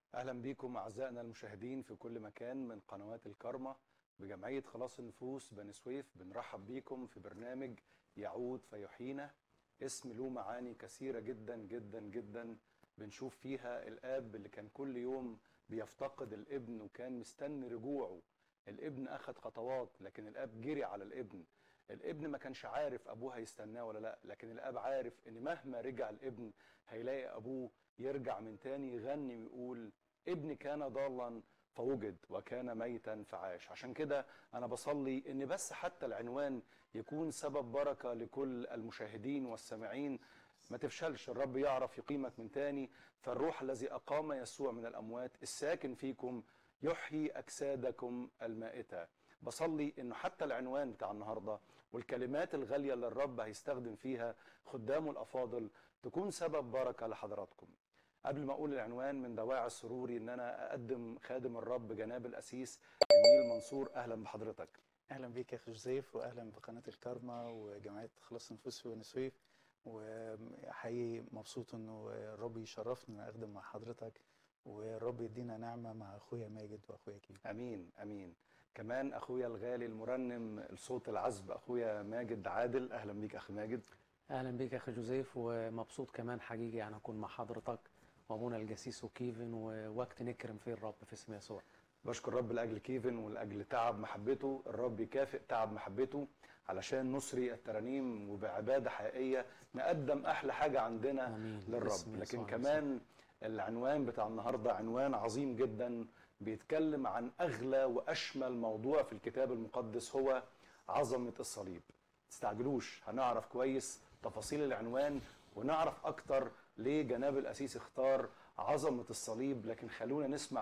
اهلا بيكم اعزائنا المشاهدين في كل مكان من قنوات الكرمة بجمعية خلاص النفوس بني سويف بنرحب بيكم في برنامج يعود فيحيينا اسم له معاني كثيرة جدا جدا جدا بنشوف فيها الاب اللي كان كل يوم بيفتقد الابن وكان مستني رجوعه الابن اخذ خطوات لكن الاب جري على الابن الابن ما كانش عارف ابوه هيستناه ولا لا لكن الاب عارف ان مهما رجع الابن هيلاقي ابوه يرجع من تاني يغني ويقول ابني كان ضالا فوجد وكان ميتا فعاش عشان كده انا بصلي ان بس حتى العنوان يكون سبب بركه لكل المشاهدين والسامعين ما تفشلش الرب يعرف يقيمك من تاني فالروح الذي اقام يسوع من الاموات الساكن فيكم يحيي اجسادكم المائته بصلي انه حتى العنوان بتاع النهارده والكلمات الغاليه اللي الرب هيستخدم فيها خدامه الافاضل تكون سبب بركه لحضراتكم قبل ما اقول العنوان من دواعي سروري ان انا اقدم خادم الرب جناب الاسيس النيل منصور اهلا بحضرتك اهلا بيك يا اخي جوزيف واهلا بقناه الكارما وجمعيه خلاص النفوس في بني سويف وحقيقي مبسوط انه الرب يشرفني ان اخدم مع حضرتك والرب يدينا نعمه مع اخويا ماجد واخويا كيف امين امين كمان اخويا الغالي المرنم الصوت العذب اخويا ماجد عادل اهلا بيك اخي ماجد اهلا بيك يا اخي جوزيف ومبسوط كمان حقيقي انا اكون مع حضرتك وابونا الجسيس وكيفن ووقت نكرم فيه الرب في اسم يسوع بشكر الرب لاجل كيفن ولاجل تعب محبته الرب يكافئ تعب محبته علشان نسري الترانيم وبعباده حقيقيه نقدم احلى حاجه عندنا آمين. للرب باسم لكن يسوع كمان العنوان بتاع النهارده عنوان عظيم جدا بيتكلم عن اغلى واشمل موضوع في الكتاب المقدس هو عظمه الصليب تستعجلوش هنعرف كويس تفاصيل العنوان ونعرف اكتر ليه جناب الاسيس اختار عظمه الصليب لكن خلونا نسمع